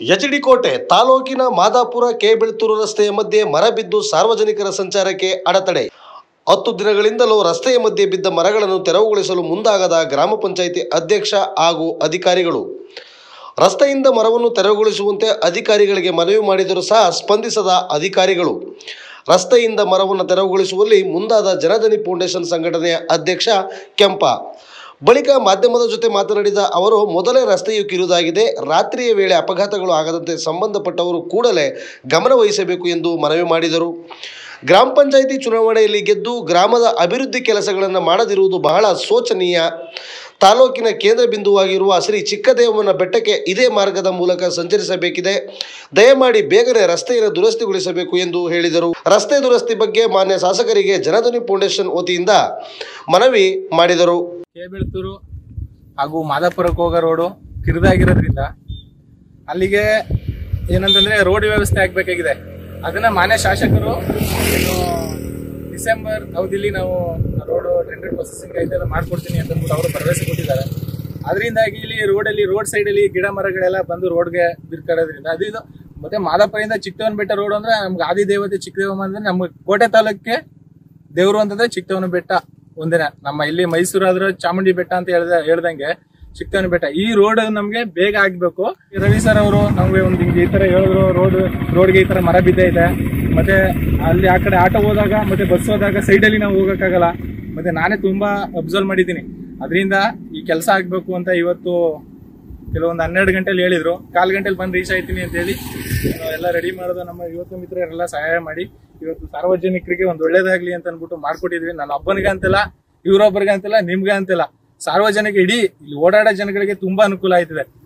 HD ಕೋಟೆ ತಾಲೂಕಿನ ಮಾದಾಪುರ ಕೆಬೆಳ್ತೂರು ರಸ್ತೆಯ ಮಧ್ಯೆ ಮರ ಬಿದ್ದು ಸಾರ್ವಜನಿಕರ ಸಂಚಾರಕ್ಕೆ ಅಡೆತಡೆ ಹತ್ತು ದಿನಗಳಿಂದಲೂ ರಸ್ತೆಯ ಮಧ್ಯೆ ಬಿದ್ದ ಮರಗಳನ್ನು ತೆರವುಗೊಳಿಸಲು ಮುಂದಾಗದ ಗ್ರಾಮ ಪಂಚಾಯಿತಿ ಅಧ್ಯಕ್ಷ ಹಾಗೂ ಅಧಿಕಾರಿಗಳು ರಸ್ತೆಯಿಂದ ಮರವನ್ನು ತೆರವುಗೊಳಿಸುವಂತೆ ಅಧಿಕಾರಿಗಳಿಗೆ ಮನವಿ ಮಾಡಿದರೂ ಸಹ ಸ್ಪಂದಿಸದ ಅಧಿಕಾರಿಗಳು ರಸ್ತೆಯಿಂದ ಮರವನ್ನು ತೆರವುಗೊಳಿಸುವಲ್ಲಿ ಮುಂದಾದ ಜನಧನಿ ಫೌಂಡೇಶನ್ ಸಂಘಟನೆಯ ಅಧ್ಯಕ್ಷ ಕೆಂಪ ಬಳಿಕ ಮಾಧ್ಯಮದ ಜೊತೆ ಮಾತನಾಡಿದ ಅವರು ಮೊದಲೇ ರಸ್ತೆಯು ಕಿರುದಾಗಿದೆ ರಾತ್ರಿಯ ವೇಳೆ ಅಪಘಾತಗಳು ಆಗದಂತೆ ಸಂಬಂಧಪಟ್ಟವರು ಕೂಡಲೇ ಗಮನ ವಹಿಸಬೇಕು ಎಂದು ಮನವಿ ಮಾಡಿದರು ಗ್ರಾಮ ಪಂಚಾಯಿತಿ ಚುನಾವಣೆಯಲ್ಲಿ ಗೆದ್ದು ಗ್ರಾಮದ ಅಭಿವೃದ್ಧಿ ಕೆಲಸಗಳನ್ನು ಮಾಡದಿರುವುದು ಬಹಳ ಶೋಚನೀಯ ತಾಲೂಕಿನ ಕೇಂದ್ರ ಬಿಂದುವಾಗಿರುವ ಶ್ರೀ ಚಿಕ್ಕದೇವಮ್ಮನ ಬೆಟ್ಟಕ್ಕೆ ಇದೇ ಮಾರ್ಗದ ಮೂಲಕ ಸಂಚರಿಸಬೇಕಿದೆ ದಯಮಾಡಿ ಬೇಗನೆ ರಸ್ತೆಯನ್ನು ದುರಸ್ತಿಗೊಳಿಸಬೇಕು ಎಂದು ಹೇಳಿದರು ರಸ್ತೆ ದುರಸ್ತಿ ಬಗ್ಗೆ ಮಾನ್ಯ ಶಾಸಕರಿಗೆ ಜನಧ್ವನಿ ಫೌಂಡೇಶನ್ ವತಿಯಿಂದ ಮನವಿ ಮಾಡಿದರು ಕೆಬೆಳ್ತೂರು ಹಾಗೂ ಮಾದಾಪುರಕ್ಕೆ ಹೋಗೋ ರೋಡು ಕಿರಿದಾಗಿರೋದ್ರಿಂದ ಅಲ್ಲಿಗೆ ಏನಂತಂದ್ರೆ ರೋಡ್ ವ್ಯವಸ್ಥೆ ಆಗ್ಬೇಕಾಗಿದೆ ಅದನ್ನ ಮಾನ್ಯ ಶಾಸಕರು ಏನು ಡಿಸೆಂಬರ್ ಅವಧಿಲಿ ನಾವು ರೋಡ್ ಟೆಂಡರ್ ಪ್ರೊಸೆಸಿಂಗ್ ಐತೆ ಮಾಡ್ಕೊಡ್ತೀನಿ ಅಂತ ಅಂದ್ಬಿಟ್ಟು ಅವರು ಭರವಸೆ ಕೊಟ್ಟಿದ್ದಾರೆ ಅದರಿಂದಾಗಿ ಇಲ್ಲಿ ರೋಡಲ್ಲಿ ರೋಡ್ ಸೈಡಲ್ಲಿ ಗಿಡ ಮರಗಳೆಲ್ಲ ಬಂದು ರೋಡ್ಗೆ ಬಿರ್ಕರೋದ್ರಿಂದ ಅದು ಇದು ಮತ್ತೆ ಮಾದಾಪುರದಿಂದ ಚಿಕ್ಕದೇವನ ಬೆಟ್ಟ ರೋಡ್ ಅಂದ್ರೆ ನಮ್ಗೆ ಆದಿ ದೇವತೆ ಚಿಕ್ಕದೇವಮ್ಮ ಅಂದ್ರೆ ನಮ್ಗೆ ಕೋಟೆ ತಾಲೂಕಿಗೆ ದೇವ್ರು ಅಂತಂದ್ರೆ ಚಿಕ್ಕದೇವನ ಬೆಟ್ಟ ಒಂದಿನ ನಮ್ಮ ಇಲ್ಲಿ ಮೈಸೂರು ಆದ್ರೆ ಚಾಮುಂಡಿ ಬೆಟ್ಟ ಅಂತ ಹೇಳ್ದ ಹೇಳ್ದಂಗೆ ಚಿಕ್ಕದೇವನ ಬೆಟ್ಟ ಈ ರೋಡ್ ನಮ್ಗೆ ಬೇಗ ಆಗ್ಬೇಕು ಈ ರವಿ ಸರ್ ಅವರು ನಮ್ಗೆ ಒಂದು ಹಿಂಗೆ ಈ ತರ ಹೇಳಿದ್ರು ರೋಡ್ ರೋಡ್ಗೆ ಈ ತರ ಮರ ಬಿದ್ದೈತೆ ಮತ್ತೆ ಅಲ್ಲಿ ಆ ಕಡೆ ಆಟೋ ಹೋದಾಗ ಮತ್ತೆ ಬಸ್ ಹೋದಾಗ ಸೈಡಲ್ಲಿ ನಾವು ಹೋಗಕ್ಕಾಗಲ್ಲ ಮತ್ತೆ ನಾನೇ ತುಂಬಾ ಅಬ್ಸರ್ವ್ ಮಾಡಿದ್ದೀನಿ ಅದರಿಂದ ಈ ಕೆಲಸ ಆಗ್ಬೇಕು ಅಂತ ಇವತ್ತು ಕೆಲವೊಂದು ಹನ್ನೆರಡು ಗಂಟೆಲಿ ಹೇಳಿದ್ರು ಕಾಲ್ ಗಂಟೆಲಿ ಬಂದು ರೀಚ್ ಆಯ್ತೀನಿ ಅಂತ ಹೇಳಿ ನಾನು ಎಲ್ಲ ರೆಡಿ ಮಾಡೋದು ನಮ್ಮ ಯುವಕ ಮಿತ್ರರೆಲ್ಲ ಸಹಾಯ ಮಾಡಿ ಇವತ್ತು ಸಾರ್ವಜನಿಕರಿಗೆ ಒಂದು ಒಳ್ಳೇದಾಗ್ಲಿ ಅಂತ ಅನ್ಬಿಟ್ಟು ಮಾಡ್ಕೊಟ್ಟಿದ್ವಿ ನನ್ನ ಒಬ್ಬನಿಗೆ ಅಂತಿಲ್ಲ ಇವ್ರೊಬ್ಬರಿಗೆ ಅಂತಿಲ್ಲ ನಿಮ್ಗೆ ಅಂತಿಲ್ಲ ಸಾರ್ವಜನಿಕ ಇಡೀ ಇಲ್ಲಿ ಓಡಾಡೋ ಜನಗಳಿಗೆ ತುಂಬಾ ಅನುಕೂಲ ಆಯ್ತದೆ